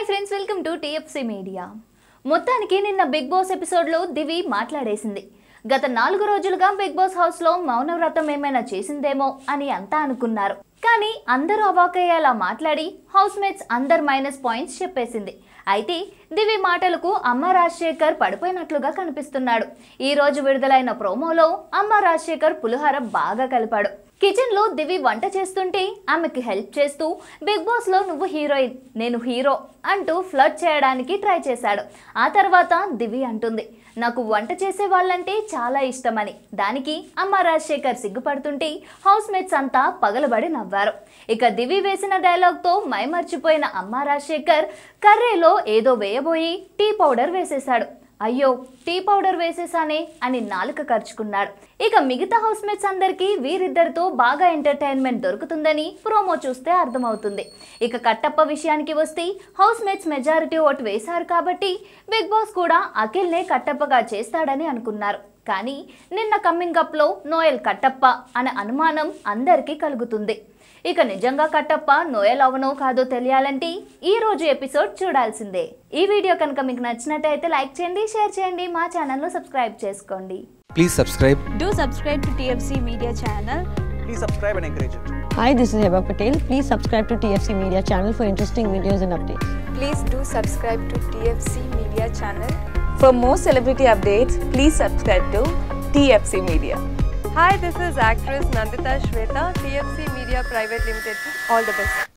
Hi friends welcome to TFC media మొత్తానికి నిన్న big boss ఎపిసోడ్లో దివి మాట్లాడేసింది గత నాలుగు రోజులుగా బిగ్ బాస్ హౌస్లో మౌనవ్రతం ఏమైనా చేసిందేమో అని అంతా అనుకున్నారు కానీ అందరూ అవాకయ్యేలా మాట్లాడి హౌస్ మేట్స్ అందరు మైనస్ పాయింట్స్ చెప్పేసింది అయితే దివి మాటలకు అమ్మ రాజశేఖర్ పడిపోయినట్లుగా కనిపిస్తున్నాడు ఈ రోజు విడుదలైన ప్రోమోలో అమ్మ రాజశేఖర్ పులిహార బాగా కలిపాడు కిచెన్ లో దివి వంట చేస్తుంటే ఆమెకి హెల్ప్ చేస్తూ బిగ్ బాస్ లో నువ్వు హీరోయిన్ నేను హీరో అంటూ ఫ్లర్ట్ చేయడానికి ట్రై చేశాడు ఆ తర్వాత దివి అంటుంది నాకు వంట చేసే వాళ్ళంటే చాలా ఇష్టమని దానికి అమ్మ రాజశేఖర్ సిగ్గుపడుతుంటే హౌస్ మేట్స్ అంతా పగలబడి నవ్వారు ఇక దివి వేసిన డైలాగ్తో మైమర్చిపోయిన అమ్మ రాజశేఖర్ కర్రీలో ఏదో వేయబోయి టీ పౌడర్ వేసేశాడు అయ్యో టీ పౌడర్ వేసేసానే అని నాలుక ఖర్చుకున్నాడు ఇక మిగతా హౌస్ మేట్స్ అందరికీ వీరిద్దరితో బాగా ఎంటర్టైన్మెంట్ దొరుకుతుందని ప్రోమో చూస్తే అర్థమవుతుంది ఇక కట్టప్ప విషయానికి వస్తే హౌస్ మేట్స్ మెజారిటీ ఓటు వేశారు కాబట్టి బిగ్ బాస్ కూడా అఖిల్నే కట్టప్పగా చేస్తాడని అనుకున్నారు కానీ నిన్న కమ్మింగ్ అప్లో నోయల్ కట్టప్ప అనే అనుమానం అందరికీ కలుగుతుంది ఇక నిజంగా కట్టప్ప నోయల్ అవునో కాదో తెలియాలంటే ఈ రోజు ఎపిసోడ్ చూడాల్సిందే ఈ వీడియో కనుక మీకు నచ్చినట్టయితే లైక్ చేయండి షేర్ చేయండి మా ఛానల్ను సబ్స్క్రైబ్ చేసుకోండి Please subscribe. Do subscribe to TFC Media channel. please subscribe and encourage it. Hi, this is Heba Patel. Please subscribe to TFC Media channel for interesting videos and updates. Please do subscribe to TFC Media channel. For more celebrity updates, please subscribe to TFC Media. Hi, this is actress Nandita Shweta, TFC Media Private Limited. All the best.